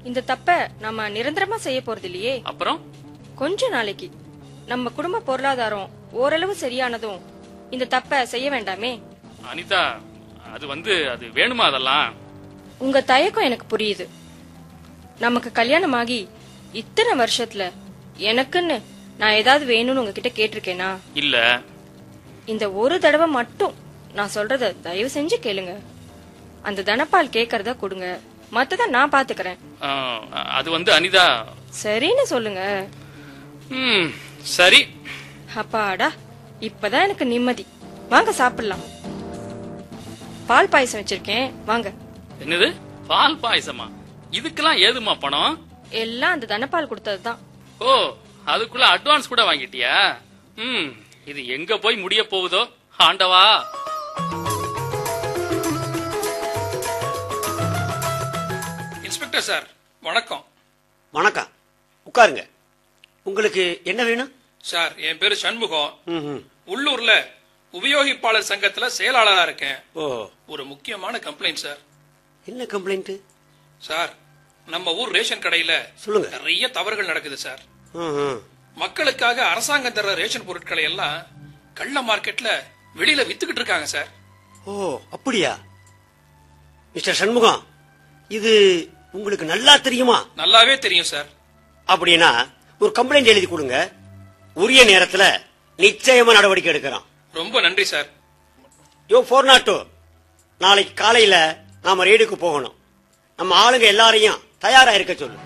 இந்த தப்ப நம்ம நிரந்தரமா செய்ய போறது இல்லையே அப்புறம் கொஞ்ச நாளைக்கு நம்ம குடும்ப பொருளாதாரம் ஓரளவு சரியானதும் இந்த தப்ப செய்ய வேண்டாமே அனிதா அது வந்து அது வேணுமா அதெல்லாம் உங்க தயக்கம் எனக்கு புரியுது நமக்கு கல்யாணம் ஆகி இத்தனை வருஷத்துல எனக்குன்னு நான் ஏதாவது வேணும்னு உங்ககிட்ட கேட்டிருக்கேனா இல்ல இந்த ஒரு தடவை மட்டும் நான் சொல்றத தயவு செஞ்சு கேளுங்க அந்த தனபால் கேக்கறத கொடுங்க மத்தத நான் பாத்துக்கறேன் ஆ, அது வந்து அனிதா சரின்னு சொல்லுங்க ம் சரி அப்பாடா இப்பதான் எனக்கு நிம்மதி வாங்க சாப்பிடலாம் பால் பாயசம் வச்சிருக்கேன் வாங்க என்னது பால் பாயசமா இதுக்கெல்லாம் ஏதுமா பணம் எல்லாம் அந்த தனபால் கொடுத்ததுதான் ஓ அதுக்குள்ள அட்வான்ஸ் கூட வாங்கிட்டியா ம் இது எங்க போய் முடிய போகுதோ ஆண்டவா இன்ஸ்பெக்டர் சார் வணக்கம் வணக்கம் உட்காருங்க உங்களுக்கு என்ன வேணும் சார் என் பேரு சண்முகம் ம்ஹும். உள்ளூர்ல உபயோகிப்பாளர் சங்கத்துல செயலாளரா இருக்கேன் ஓ ஒரு முக்கியமான கம்ப்ளைண்ட் சார் என்ன கம்ப்ளைண்ட் சார் நம்ம ஊர் ரேஷன் கடையில சொல்லுங்க. நிறைய தவறுகள் நடக்குது சார் ம்ஹும். மக்களுக்காக அரசாங்கம் தர்ற ரேஷன் பொருட்களை எல்லாம் கள்ள மார்க்கெட்ல வெளியில வித்துக்கிட்டு இருக்காங்க சார் ஓ அப்படியா மிஸ்டர் சண்முகம் இது உங்களுக்கு நல்லா தெரியுமா நல்லாவே தெரியும் சார் அப்படின்னா ஒரு கம்ப்ளைண்ட் எழுதி கொடுங்க உரிய நேரத்துல நிச்சயமா நடவடிக்கை எடுக்கிறோம் ரொம்ப நன்றி சார் யோ ஃபோர் நாட் டூ நாளைக்கு காலையில நாம ரெய்டுக்கு போகணும் நம்ம ஆளுங்க எல்லாரையும் தயாரா இருக்க சொல்லு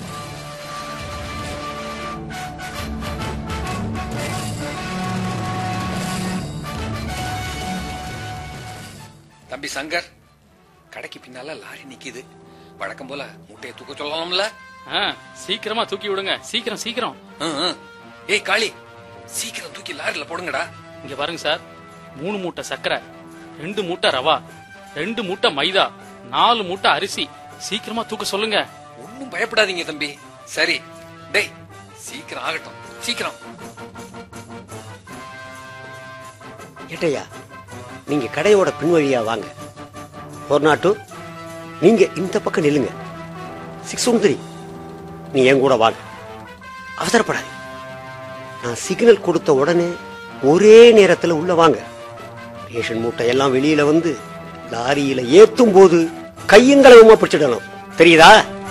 தம்பி சங்கர் கடைக்கு பின்னால லாரி நிக்குது வழக்கம் போல முட்டையை தூக்க சொல்லலாம்ல ஆ, சீக்கிரமா தூக்கி விடுங்க சீக்கிரம் சீக்கிரம் ம், ம். ஏய் காளி சீக்கிரம் தூக்கி லாரில போடுங்கடா இங்க பாருங்க சார் மூணு மூட்டை சர்க்கரை ரெண்டு மூட்டை ரவா ரெண்டு மூட்டை மைதா நாலு மூட்டை அரிசி சீக்கிரமா தூக்க சொல்லுங்க ஒன்னும் பயப்படாதீங்க தம்பி சரி டேய் சீக்கிரம் ஆகட்டும் சீக்கிரம் ஏட்டையா நீங்க கடையோட பின்வழியா வாங்க ஃபோர் நாட் டூ நீங்க இந்த பக்கம் நில்லுங்க சிக்ஸ் ஒன் த்ரீ நீ என் கூட வாங்க அவசரப்படாது நான் சிக்னல் கொடுத்த உடனே ஒரே நேரத்துல உள்ள வாங்க ரேஷன் மூட்டை எல்லாம் வெளியில வந்து லாரியில ஏத்தும் போது கையங்களவுமா பிடிச்சிடணும் தெரியுதா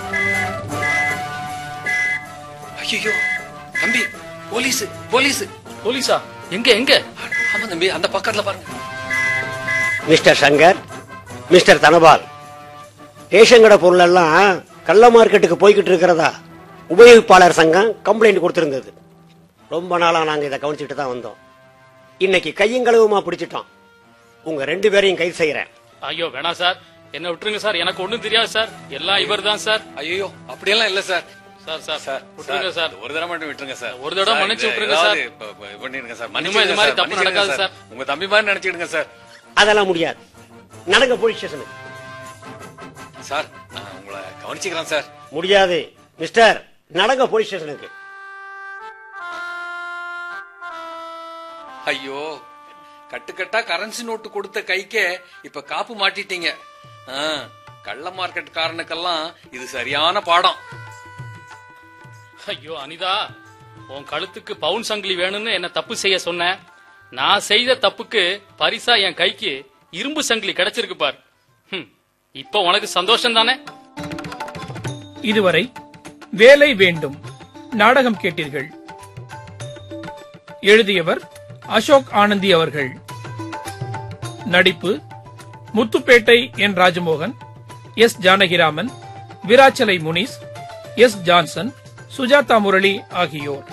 ஐயோ தம்பி போலீஸ் போலீஸ் போலீஸா எங்க எங்க ஆமா தம்பி அந்த பக்கத்துல பாருங்க mister Shankar mister Dhanapal ration கடை பொருள் எல்லாம் கள்ள மார்க்கெட்டுக்கு போய்கிட்டு இருக்கிறதா உபயோகிப்பாளர் சங்கம் கம்ப்ளைண்ட் கொடுத்திருந்தது ரொம்ப நாளா நாங்க இதை கவனிச்சுட்டு தான் வந்தோம் இன்னைக்கு கையங்களவுமா பிடிச்சிட்டோம் உங்க ரெண்டு பேரையும் கைது செய்யறேன் ஐயோ வேணாம் சார் என்ன விட்டுருங்க சார் எனக்கு ஒண்ணும் தெரியாது சார் எல்லாம் இவர் தான் சார் ஐயோ அப்படியெல்லாம் இல்ல சார் சார் சார் சார் விட்டுருங்க சார், சார் ஒரு தடவை மட்டும் விட்டுருங்க சார் ஒரு தடவை சார், மன்னிச்சு இது விட்டுருங்க ஏதாவது சார். இப்ப- இப்ப பண்ணிடுங்க சார் இனிமே இது மன்னிச்சிடுங்க மாதிரி சார், தப்பு மன்னிச்சிடுங்க நடக்காது சார். சார். உங்க தம்பி மாதிரி நினைச்சிடுங்க சார் அதெல்லாம் முடியாது நடங்க போலீஸ் ஸ்டேஷனுக்கு சார் நான் உங்களை கவனிச்சுக்கிறேன் சார் முடியாது மிஸ்டர் நடங்க போலீஸ் ஸ்டேஷனுக்கு ஐயோ கட்டுக்கட்டா கரன்சி நோட்டு கொடுத்த கைக்கே இப்ப காப்பு மாட்டிட்டீங்க ஆ, கள்ள மார்க்கெட் காரனுக்கெல்லாம் இது சரியான பாடம் ஐயோ அனிதா உன் கழுத்துக்கு பவுன் சங்கிலி வேணும்னு என்ன தப்பு செய்ய சொன்ன நான் செய்த தப்புக்கு பரிசா என் கைக்கு இரும்பு சங்கிலி கிடைச்சிருக்கு பார் ஹம், இப்போ உனக்கு சந்தோஷம் தானே இதுவரை வேலை வேண்டும் நாடகம் கேட்டீர்கள் எழுதியவர் அசோக் ஆனந்தி அவர்கள் நடிப்பு முத்துப்பேட்டை என் ராஜமோகன் எஸ் ஜானகிராமன் விராச்சலை முனிஸ் எஸ் ஜான்சன் சுஜாதா முரளி ஆகியோர்